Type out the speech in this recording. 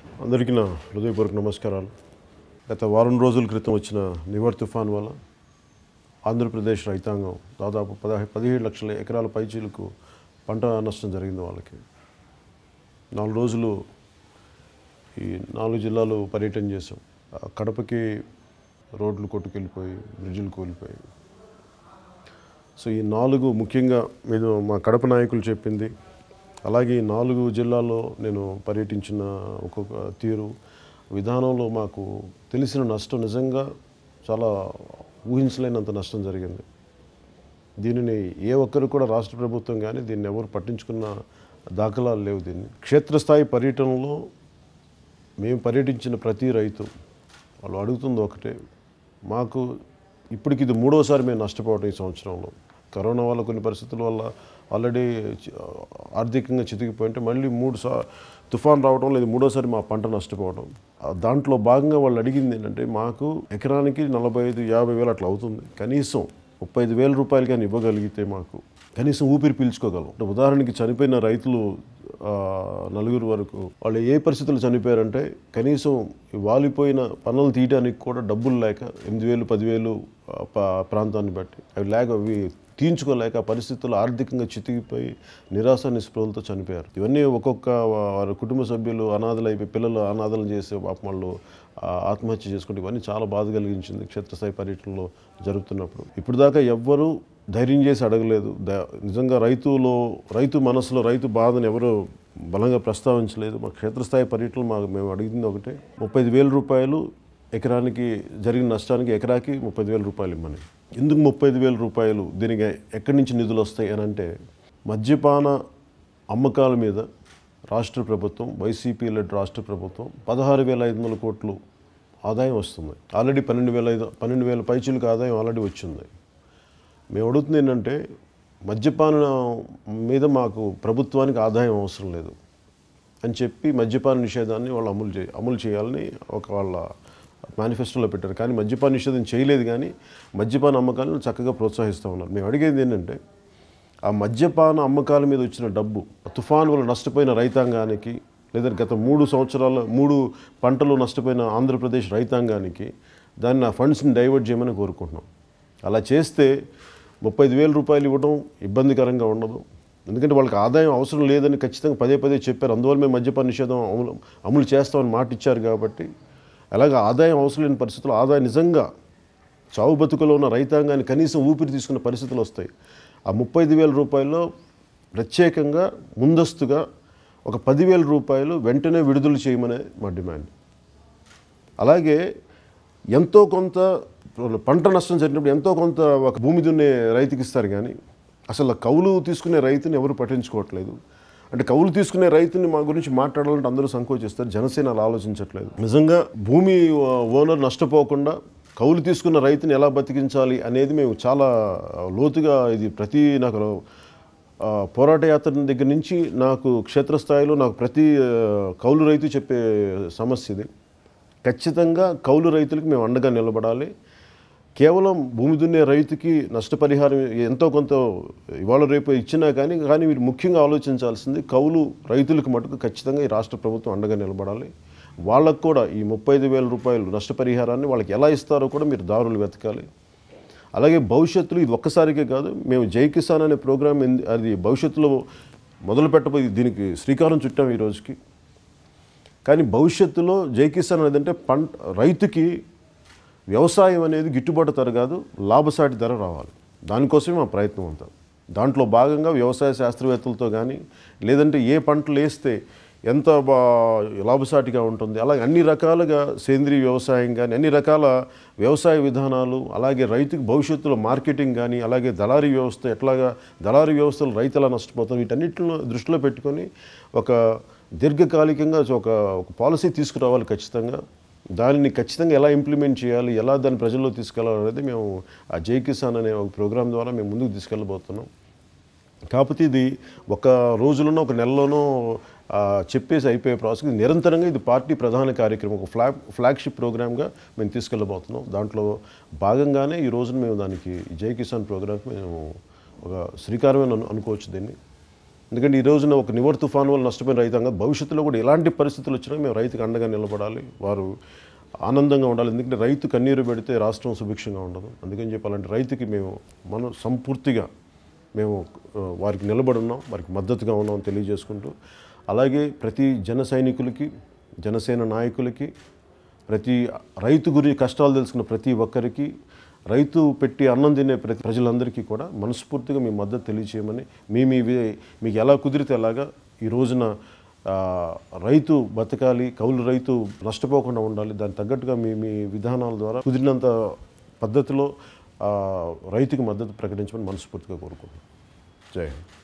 అందరికీ నా హృదయపూర్వక నమస్కారాలు గత వారం రోజుల క్రితం వచ్చిన నివర్ తుఫాన్ వల్ల ఆంధ్రప్రదేశ్ రైతాంగం దాదాపు పదహై పదిహేడు లక్షల ఎకరాల పైచీలకు పంట నష్టం జరిగింది వాళ్ళకి నాలుగు రోజులు ఈ నాలుగు జిల్లాలు పర్యటన చేసాం ఆ కడపకి రోడ్లు కొట్టుకెళ్ళిపోయి బ్రిడ్జిలు కూలిపోయి సో ఈ నాలుగు ముఖ్యంగా మీరు మా కడప నాయకులు చెప్పింది అలాగే ఈ నాలుగు జిల్లాల్లో నేను పర్యటించిన ఒక్కొక్క తీరు విధానంలో మాకు తెలిసిన నష్టం నిజంగా చాలా ఊహించలేనంత నష్టం జరిగింది దీనిని ఏ ఒక్కరు కూడా రాష్ట్ర ప్రభుత్వం కానీ దీన్ని ఎవరు పట్టించుకున్న దాఖలాలు లేవు దీన్ని క్షేత్రస్థాయి పర్యటనలో మేము పర్యటించిన ప్రతి రైతు వాళ్ళు అడుగుతుంది ఒకటే మాకు ఇప్పటికి ఇది మూడోసారి మేము నష్టపోవటం ఈ సంవత్సరంలో కరోనా వల్ల కొన్ని పరిస్థితుల వల్ల ఆల్రెడీ చి- ఆర్థికంగా చితికిపోయింటే మళ్ళీ మూడు సా తుఫాన్ రావడం లేదు మూడోసారి మా పంట నష్టపోవడం ఆ దాంట్లో భాగంగా వాళ్ళు అడిగింది ఏంటంటే మాకు ఎకరానికి నలభై ఐదు యాభై వేలు అట్లా అవుతుంది కనీసం ముప్పై ఐదు వేల రూపాయలు కానీ ఇవ్వగలిగితే మాకు కనీసం ఊపిరి పీల్చుకోగలం అంటే ఉదాహరణకి చనిపోయిన రైతులు ఆ, నలుగురు వరకు వాళ్ళు ఏ పరిస్థితులు చనిపోయారంటే కనీసం ఈ వాలిపోయిన పనులు తీయడానికి కూడా డబ్బులు లేక ఎనిమిది వేలు పదివేలు ఆ, ప- ప్రాంతాన్ని బట్టి అవి లేక అవి తీయించుకోలేక ఆ పరిస్థితుల్లో ఆర్థికంగా చితికిపోయి నిరాశ నిస్పృహలతో చనిపోయారు ఇవన్నీ ఒక్కొక్క వా- వారి కుటుంబ సభ్యులు అనాథలు అయిపోయి పిల్లలు అనాథలు చేసే పాపం వాళ్ళు ఆ, ఆత్మహత్య చేసుకుంటే ఇవన్నీ చాలా బాధ కలిగించింది క్షేత్రస్థాయి పర్యటనలో జరుగుతున్నప్పుడు ఇప్పుడు దాకా ఎవ్వరూ ధైర్యం చేసి అడగలేదు ద- నిజంగా రైతులో రైతు మనసులో రైతు బాధను ఎవరు బలంగా ప్రస్తావించలేదు మా క్షేత్రస్థాయి పర్యటనలు మాకు మేము అడిగింది ఒకటే ముప్పై ఐదు వేల రూపాయలు ఎకరానికి జరిగిన నష్టానికి ఎకరాకి ముప్పై ఐదు వేల రూపాయలు ఇమ్మని ఎందుకు ముప్పై ఐదు వేల రూపాయలు దీనికి ఎక్కడి నుంచి నిధులు వస్తాయి అని అంటే మద్యపాన అమ్మకాల మీద రాష్ట్ర ప్రభుత్వం వైసీపీ లెడ్ రాష్ట్ర ప్రభుత్వం పదహారు వేల ఐదు వందల కోట్లు ఆదాయం వస్తుంది ఆల్రెడీ పన్నెండు వేల ఐదు పన్నెండు వేల పైచులకు ఆదాయం ఆల్రెడీ వచ్చింది మేము అడుగుతుంది ఏంటంటే మద్యపానం మీద మాకు ప్రభుత్వానికి ఆదాయం అవసరం లేదు అని చెప్పి మద్యపాన నిషేధాన్ని వాళ్ళు అమలు చే అమలు చేయాలని ఒక వాళ్ళ మేనిఫెస్టోలో పెట్టారు కానీ మద్యపాన నిషేధం చేయలేదు కానీ మద్యపాన అమ్మకాలను చక్కగా ప్రోత్సహిస్తూ ఉన్నారు మేము అడిగేది ఏంటంటే ఆ మద్యపాన అమ్మకాల మీద వచ్చిన డబ్బు తుఫాను వల్ల నష్టపోయిన రైతాంగానికి లేదా గత మూడు సంవత్సరాల మూడు పంటలు నష్టపోయిన ఆంధ్రప్రదేశ్ రైతాంగానికి దాన్ని ఆ ఫండ్స్ని డైవర్ట్ చేయమని కోరుకుంటున్నాం అలా చేస్తే ముప్పై ఐదు వేల రూపాయలు ఇవ్వడం ఇబ్బందికరంగా ఉండదు ఎందుకంటే వాళ్ళకి ఆదాయం అవసరం లేదని ఖచ్చితంగా పదే పదే చెప్పారు అందువల్ల మేము మద్యపాన నిషేధం అమలు అమలు చేస్తామని మాట ఇచ్చారు కాబట్టి అలాగే ఆదాయం అవసరం లేని పరిస్థితుల్లో ఆదాయం నిజంగా చావు బతుకులో ఉన్న రైతాంగాన్ని కనీసం ఊపిరి తీసుకునే పరిస్థితులు వస్తాయి ఆ ముప్పై ఐదు వేల రూపాయల్లో ప్రత్యేకంగా ముందస్తుగా ఒక పదివేల రూపాయలు వెంటనే విడుదల చేయమనే మా డిమాండ్ అలాగే ఎంతో కొంత పంట నష్టం జరిగినప్పుడు ఎంతో కొంత ఒక భూమి దున్నే రైతుకి ఇస్తారు కానీ అసలు కౌలు తీసుకునే రైతుని ఎవరు పట్టించుకోవట్లేదు అంటే కౌలు తీసుకునే రైతుని మా గురించి మాట్లాడాలంటే అందరూ సంకోచిస్తారు జనసేన అలా ఆలోచించట్లేదు నిజంగా భూమి ఓ- ఓనర్ నష్టపోకుండా కౌలు తీసుకున్న రైతుని ఎలా బతికించాలి అనేది మేము చాలా లోతుగా ఇది ప్రతి నాకు ఆ, పోరాట యాత్ర దగ్గర నుంచి నాకు క్షేత్రస్థాయిలో నాకు ప్రతి ఆ, కౌలు రైతు చెప్పే సమస్య ఇది ఖచ్చితంగా కౌలు రైతులకు మేము అండగా నిలబడాలి కేవలం భూమి దున్నే రైతుకి నష్టపరిహారం ఎంతో కొంత ఇవాళ రేపు ఇచ్చినా కానీ కానీ మీరు ముఖ్యంగా ఆలోచించాల్సింది కౌలు రైతులకు మటుకు ఖచ్చితంగా ఈ రాష్ట్ర ప్రభుత్వం అండగా నిలబడాలి వాళ్ళకు కూడా ఈ ముప్పై ఐదు వేల రూపాయలు నష్టపరిహారాన్ని వాళ్ళకి ఎలా ఇస్తారో కూడా మీరు దారులు వెతకాలి అలాగే భవిష్యత్తులో ఇది ఒక్కసారికే కాదు మేము జై కిసాన్ అనే ప్రోగ్రాం ఎందు- అది భవిష్యత్తులో మొదలు పెట్టబోయి దీనికి శ్రీకారం చుట్టాం ఈ రోజుకి కానీ భవిష్యత్తులో జై కిసాన్ అనేది అంటే పంట రైతుకి వ్యవసాయం అనేది గిట్టుబాటు ధర కాదు లాభసాటి ధర రావాలి దానికోసమే మా ప్రయత్నం అంతా దాంట్లో భాగంగా వ్యవసాయ శాస్త్రవేత్తలతో కానీ లేదంటే ఏ పంటలు వేస్తే ఎంత బా లాభసాటిగా ఉంటుంది అలాగే అన్ని రకాలుగా సేంద్రీయ వ్యవసాయం కానీ అన్ని రకాల వ్యవసాయ విధానాలు అలాగే రైతుకి భవిష్యత్తులో మార్కెటింగ్ కానీ అలాగే దళారీ వ్యవస్థ ఎట్లాగా దళారీ వ్యవస్థలు రైతు ఎలా నష్టపోతాం వీటన్నిటిలో దృష్టిలో పెట్టుకొని ఒక దీర్ఘకాలికంగా ఒక ఒక పాలసీ తీసుకురావాలి ఖచ్చితంగా దానిని ఖచ్చితంగా ఎలా ఇంప్లిమెంట్ చేయాలి ఎలా దాన్ని ప్రజల్లో తీసుకెళ్ళాలి అనేది మేము ఆ జై కిసాన్ అనే ఒక ప్రోగ్రాం ద్వారా మేము ముందుకు తీసుకెళ్ళబోతున్నాం కాకపోతే ఇది ఒక రోజులోనో ఒక నెలలోనో ఆ, చెప్పేసి అయిపోయే ప్రాసెస్ ఇది నిరంతరంగా ఇది పార్టీ ప్రధాన కార్యక్రమం ఒక ఫ్లాగ్ ఫ్లాగ్షిప్ ప్రోగ్రామ్గా మేము తీసుకెళ్ళబోతున్నాం దాంట్లో భాగంగానే ఈ రోజున మేము దానికి ఈ జై కిసాన్ ప్రోగ్రామ్కి మేము ఒక శ్రీకారమే అను అనుకోవచ్చు దీన్ని ఎందుకంటే ఈ రోజున ఒక నివర్ తుఫాన్ వల్ల నష్టపోయిన రైతాంగం భవిష్యత్తులో కూడా ఎలాంటి పరిస్థితులు వచ్చినా మేము రైతుకు అండగా నిలబడాలి వారు ఆనందంగా ఉండాలి ఎందుకంటే రైతు కన్నీరు పెడితే రాష్ట్రం సుభిక్షంగా ఉండదు అందుకని చెప్పాలంటే రైతుకి మేము మనం సంపూర్తిగా మేము ఆ, వారికి నిలబడి ఉన్నాం వారికి మద్దతుగా ఉన్నాం అని తెలియజేసుకుంటూ అలాగే ప్రతి జన సైనికులకి జనసేన నాయకులకి ప్రతి రైతు గురి కష్టాలు తెలుసుకున్న ప్రతి ఒక్కరికి రైతు పెట్టి అన్నం తినే ప్రతి ప్రజలందరికీ కూడా మనస్ఫూర్తిగా మీ మద్దతు తెలియచేయమని మీ మీ వి- మీకు ఎలా కుదిరితే అలాగా ఈ రోజున ఆ, రైతు బతకాలి కౌలు రైతు నష్టపోకుండా ఉండాలి దానికి తగ్గట్టుగా మీ మీ విధానాల ద్వారా కుదిరినంత పద్ధతిలో ఆ, రైతుకి మద్దతు ప్రకటించమని మనస్ఫూర్తిగా కోరుకుంటున్నాను జై హింద్